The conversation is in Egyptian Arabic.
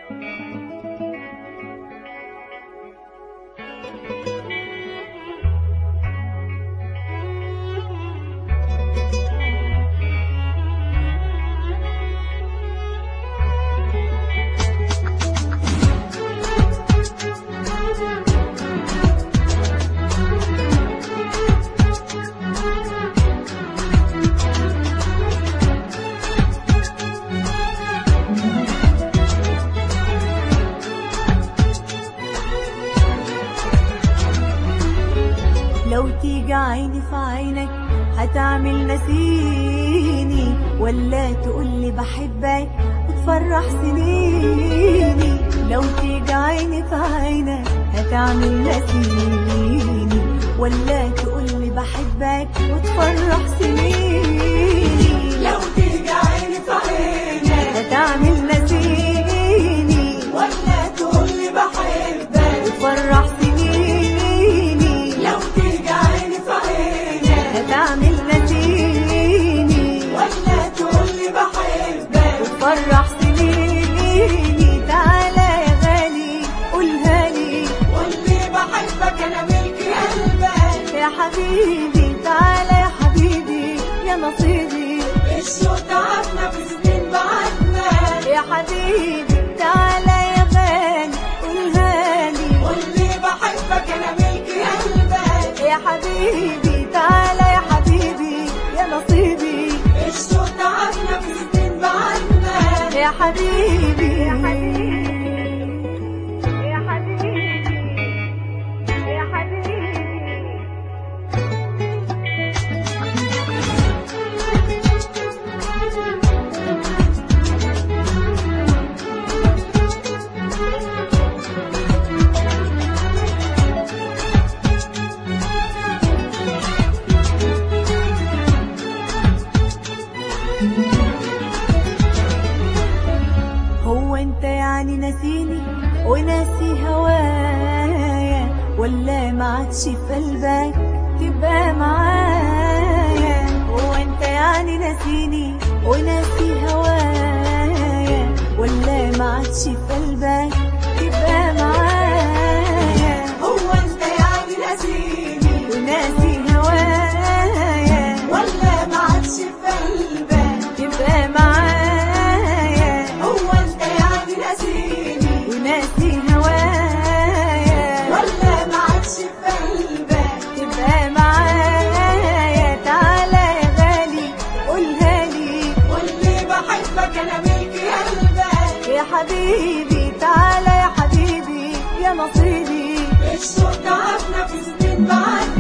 لو تيجي عيني في عينك هتعمل نسيني ولا تقولي بحبك وتفرح سنيني لو تيجي عيني في عينك هتعمل نسيني ولا تقولي بحبك وتفرح سنيني لو تيجي عيني في عينك هتعمل نسيني ولا تقولي بحبك وتفرح سنيني لو تيجي عيني في عينك هتعمل نسيني ولا تقولي بحبك وتفرح سنيني تعالى يا غالي قولها لي قولي بحبك انا ملكي قلبك يا حبيبي تعالى يا حبيبي يا نصيبي الشوق تعبنا في سنين بعدنا يا حبيبي تعالى يا غالي قولها لي قولي بحبك انا ملكي قلبك يا حبيبي تعالى يا حبيبي يا نصيبي الشوق تعبنا في سنين بعدنا يا حبيبي يا حبيبي يا حبيبي يا حبيبي هو انت يعني ناسيني وناسي هوايا ولا ما عادش في قلبك تبقى معايا هو انت يعني ناسيني وناسي هوايا ولا ما عادش في قلبك تبقى معايا هو انت يعني نسيني وناسي هوايا ولا ما عادش في قلبك تبقى معايا هو انت يعني نسيني وناسي هوايا ولا ما عادش في قلبك تبقى معايا تعالى يا غالي قولها لي قولي بحبك انا ملكي قلبك يا حبيبي تعالى يا حبيبي يا نصيبي الشوق تعبنا في سنين بعدنا